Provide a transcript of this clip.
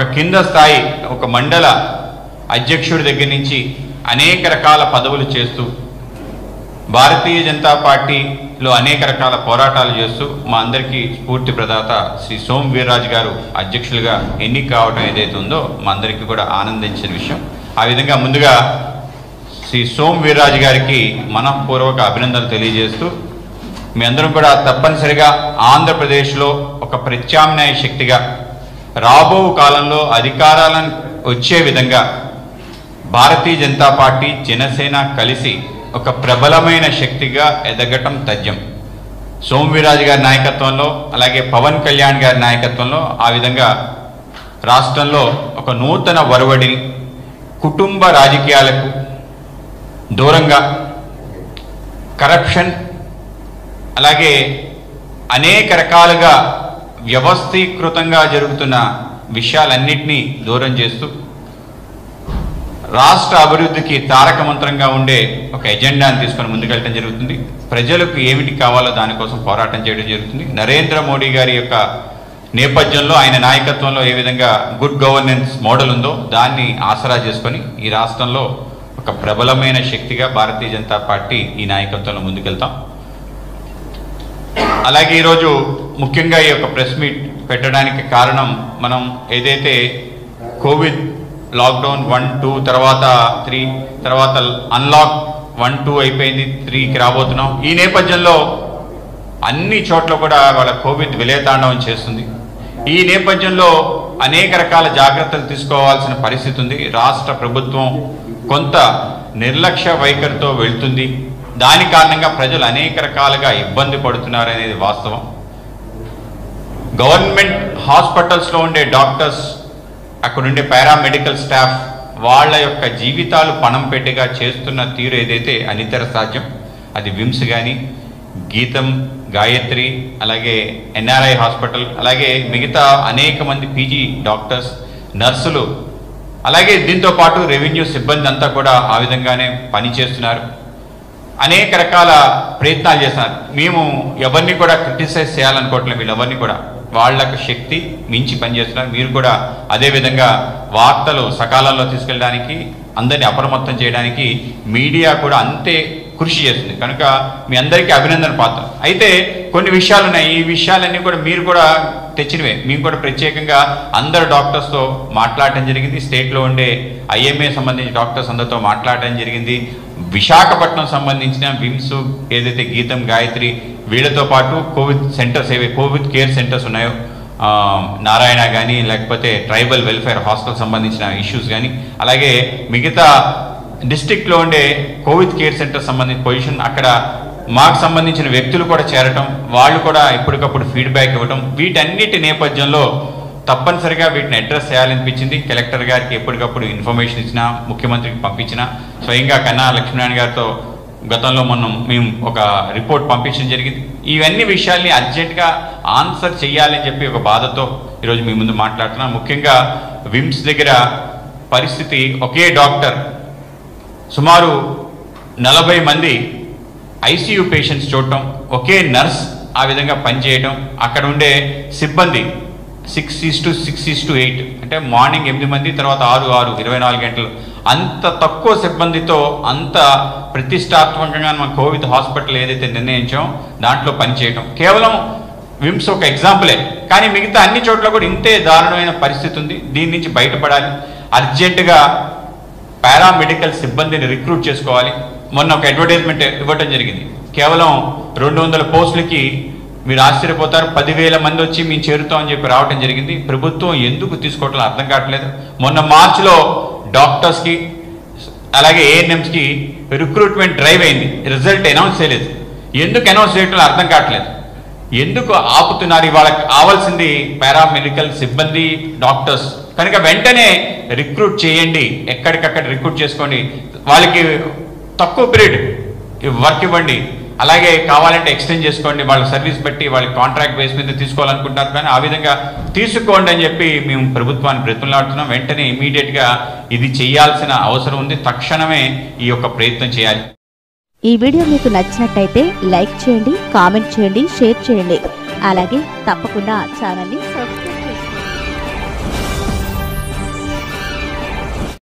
ఒక కింద స్థాయి ఒక మండల అధ్యక్షుడి దగ్గర నుంచి అనేక రకాల పదవులు చేస్తూ భారతీయ జనతా పార్టీలో అనేక రకాల పోరాటాలు చేస్తూ మా అందరికీ స్ఫూర్తి ప్రదాత శ్రీ సోమ్ వీర్రాజు గారు అధ్యక్షులుగా ఎన్నిక కావడం ఏదైతే ఉందో మా అందరికీ కూడా ఆనందించిన విషయం ఆ విధంగా ముందుగా శ్రీ సోమ్ వీర్రాజు గారికి మనఃపూర్వక అభినందనలు తెలియజేస్తూ మీ అందరం కూడా తప్పనిసరిగా ఆంధ్రప్రదేశ్లో ఒక ప్రత్యామ్నాయ శక్తిగా రాబో కాలంలో అధికారాలను వచ్చే విధంగా భారతీయ జనతా పార్టీ జనసేన కలిసి ఒక ప్రబలమైన శక్తిగా ఎదగటం తథ్యం సోమవీరాజు గారి నాయకత్వంలో అలాగే పవన్ కళ్యాణ్ గారి నాయకత్వంలో ఆ విధంగా రాష్ట్రంలో ఒక నూతన వరవడిని కుటుంబ రాజకీయాలకు దూరంగా కరప్షన్ అలాగే అనేక రకాలుగా వ్యవస్థీకృతంగా జరుగుతున్న విషయాలన్నింటినీ దూరం చేస్తూ రాష్ట్ర అభివృద్ధికి తారక మంత్రంగా ఉండే ఒక ఎజెండాను తీసుకొని ముందుకెళ్ళడం జరుగుతుంది ప్రజలకు ఏమిటి కావాలో దానికోసం పోరాటం చేయడం జరుగుతుంది నరేంద్ర మోడీ గారి యొక్క నేపథ్యంలో ఆయన నాయకత్వంలో ఏ విధంగా గుడ్ గవర్నెన్స్ మోడల్ ఉందో దాన్ని ఆసరా చేసుకొని ఈ రాష్ట్రంలో ఒక ప్రబలమైన శక్తిగా భారతీయ జనతా పార్టీ ఈ నాయకత్వంలో ముందుకెళ్తాం అలాగే ఈరోజు ముఖ్యంగా ఈ యొక్క ప్రెస్ మీట్ పెట్టడానికి కారణం మనం ఏదైతే కోవిడ్ లాక్డౌన్ వన్ టూ తర్వాత త్రీ తర్వాత అన్లాక్ వన్ టూ అయిపోయింది త్రీకి రాబోతున్నాం ఈ నేపథ్యంలో అన్ని చోట్ల కూడా వాళ్ళ కోవిడ్ విలయతాండవం చేస్తుంది ఈ నేపథ్యంలో అనేక రకాల జాగ్రత్తలు తీసుకోవాల్సిన పరిస్థితి ఉంది రాష్ట్ర ప్రభుత్వం కొంత నిర్లక్ష్య వైఖరితో వెళ్తుంది దాని కారణంగా ప్రజలు అనేక రకాలుగా ఇబ్బంది పడుతున్నారు అనేది వాస్తవం గవర్నమెంట్ హాస్పిటల్స్లో ఉండే డాక్టర్స్ అక్కడ ఉండే పారామెడికల్ స్టాఫ్ వాళ్ళ యొక్క జీవితాలు పణం పెట్టిగా చేస్తున్న తీరు ఏదైతే అనితర సాధ్యం అది విమ్స్ కానీ గీతం గాయత్రి అలాగే ఎన్ఆర్ఐ హాస్పిటల్ అలాగే మిగతా అనేక మంది పీజీ డాక్టర్స్ నర్సులు అలాగే దీంతో పాటు రెవెన్యూ సిబ్బంది అంతా కూడా ఆ విధంగానే పనిచేస్తున్నారు అనేక రకాల ప్రయత్నాలు చేస్తున్నారు మేము ఎవరిని కూడా క్రిటిసైజ్ చేయాలనుకోవట్లేదు వీళ్ళెవరిని కూడా వాళ్ళకు శక్తి మించి పనిచేస్తున్నారు మీరు కూడా అదే విధంగా వార్తలు సకాలంలో తీసుకెళ్ళడానికి అందరినీ అప్రమత్తం చేయడానికి మీడియా కూడా అంతే కృషి చేస్తుంది కనుక మీ అందరికీ అభినందన పాత్ర అయితే కొన్ని విషయాలు ఉన్నాయి ఈ విషయాలన్నీ కూడా మీరు కూడా తెచ్చినవే మేము కూడా ప్రత్యేకంగా అందరు డాక్టర్స్తో మాట్లాడటం జరిగింది స్టేట్లో ఉండే ఐఎంఏ సంబంధించిన డాక్టర్స్ అందరితో మాట్లాడటం జరిగింది విశాఖపట్నం సంబంధించిన విమ్స్ ఏదైతే గీతం గాయత్రి వీళ్ళతో పాటు కోవిడ్ సెంటర్స్ ఏవి కోవిడ్ కేర్ సెంటర్స్ ఉన్నాయో ఆ, నారాయణ కానీ లేకపోతే ట్రైబల్ వెల్ఫేర్ హాస్టల్ సంబంధించిన ఇష్యూస్ కానీ అలాగే మిగతా డిస్టిక్లో ఉండే కోవిడ్ కేర్ సెంటర్ సంబంధించిన పొజిషన్ అక్కడ మాకు సంబంధించిన వ్యక్తులు కూడా చేరటం వాళ్ళు కూడా ఎప్పటికప్పుడు ఫీడ్బ్యాక్ ఇవ్వటం వీటన్నిటి నేపథ్యంలో తప్పనిసరిగా వీటిని అడ్రస్ చేయాలనిపించింది కలెక్టర్ గారికి ఎప్పటికప్పుడు ఇన్ఫర్మేషన్ ఇచ్చిన ముఖ్యమంత్రికి పంపించిన స్వయంగా కన్నా లక్ష్మీనారాయణ గారితో గతంలో మనం మేము ఒక రిపోర్ట్ పంపించడం జరిగింది ఇవన్నీ విషయాల్ని అర్జెంటుగా ఆన్సర్ చేయాలని చెప్పి ఒక బాధతో ఈరోజు మీ ముందు మాట్లాడుతున్నాం ముఖ్యంగా విమ్స్ దగ్గర పరిస్థితి ఒకే డాక్టర్ సుమారు నలభై మంది ఐసీయూ పేషెంట్స్ చూడటం ఒకే నర్స్ ఆ విధంగా పనిచేయటం అక్కడ ఉండే సిబ్బంది six is to six is to eight అంటే మార్నింగ్ ఎనిమిది మంది తర్వాత ఆరు ఆరు ఇరవై నాలుగు గంటలు అంత తక్కువ సిబ్బందితో అంత ప్రతిష్టాత్మకంగా మన కోవిడ్ హాస్పిటల్ ఏదైతే నిర్ణయించామో దాంట్లో పనిచేయటం కేవలం విమ్స్ ఒక ఎగ్జాంపులే కానీ మిగతా అన్ని చోట్ల కూడా ఇంతే దారుణమైన పరిస్థితి ఉంది దీని నుంచి బయటపడాలి అర్జెంటుగా పారామెడికల్ సిబ్బందిని రిక్రూట్ చేసుకోవాలి మొన్న ఒక అడ్వర్టైజ్మెంట్ ఇవ్వటం జరిగింది కేవలం రెండు వందల పోస్టులకి మీరు ఆశ్చర్యపోతారు పదివేల మంది వచ్చి మేము చేరుతామని చెప్పి రావటం జరిగింది ప్రభుత్వం ఎందుకు తీసుకోవటం అర్థం కావట్లేదు మొన్న మార్చిలో డాక్టర్స్కి అలాగే ఏఎన్ఎంస్కి రిక్రూట్మెంట్ డ్రైవ్ అయింది రిజల్ట్ అనౌన్స్ చేయలేదు ఎందుకు అనౌన్స్ చేయటం అర్థం కావట్లేదు ఎందుకు ఆపుతున్నారు వాళ్ళకి కావాల్సింది పారామెడికల్ సిబ్బంది డాక్టర్స్ కనుక వెంటనే రిక్రూట్ చేయండి ఎక్కడికక్కడ రిక్రూట్ చేసుకోండి వాళ్ళకి తక్కువ పీరియడ్ వర్క్ ఇవ్వండి అలాగే కావాలంటే ఎక్స్టెండ్ చేసుకోండి వాళ్ళ సర్వీస్ బట్టి వాళ్ళ కాంట్రాక్ట్ బేస్ మీద తీసుకోవాలనుకుంటున్నారు కానీ ఆ విధంగా తీసుకోండి అని చెప్పి మేము ప్రభుత్వాన్ని బ్రతులాడుతున్నాం వెంటనే ఇమీడియట్గా ఇది చేయాల్సిన అవసరం ఉంది తక్షణమే ఈ యొక్క ప్రయత్నం చేయాలి ఈ వీడియో మీకు నచ్చినట్టయితే లైక్ చేయండి కామెంట్ చేయండి షేర్ చేయండి అలాగే తప్పకుండా ఛానల్ని సబ్స్క్రైబ్ చేసుకోండి